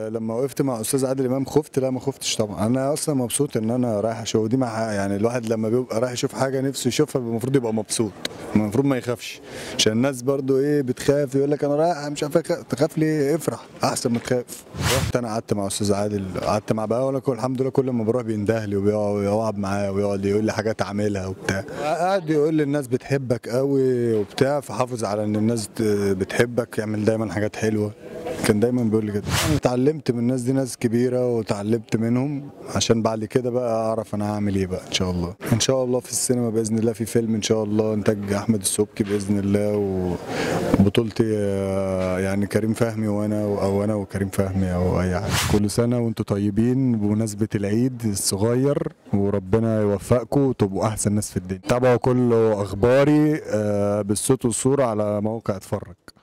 لما وقفت مع استاذ عادل امام خفت لا ما خفتش طبعا انا اصلا مبسوط ان انا رايح اشوف ودي مع يعني الواحد لما بيبقى رايح يشوف حاجه نفسه يشوفها المفروض يبقى مبسوط المفروض ما يخافش عشان الناس برضو ايه بتخاف يقول لك انا رايح مش عارف أخاف. تخاف ليه افرح احسن ما تخاف رحت انا قعدت مع استاذ عادل قعدت مع بقى ولا الحمد لله كل ما بروح بينده لي ويقعد معايا ويقعد يقول لي حاجات اعملها وبتاع قعد يقول لي الناس بتحبك قوي وبتاع فحافظ على ان الناس بتحبك اعمل دايما حاجات حلوه كان دايما بيقول لي كده انا اتعلمت من الناس دي ناس كبيره وتعلمت منهم عشان بعد كده بقى اعرف انا هعمل ايه بقى ان شاء الله ان شاء الله في السينما باذن الله في فيلم ان شاء الله انتاج احمد السبكي باذن الله وبطولتي آه، يعني كريم فهمي وانا او انا وكريم فهمي او اي حاجه كل سنه وانتم طيبين بمناسبه العيد الصغير وربنا يوفقكم وتبقوا احسن ناس في الدنيا تابعوا كل اخباري آه، بالصوت والصوره على موقع اتفرج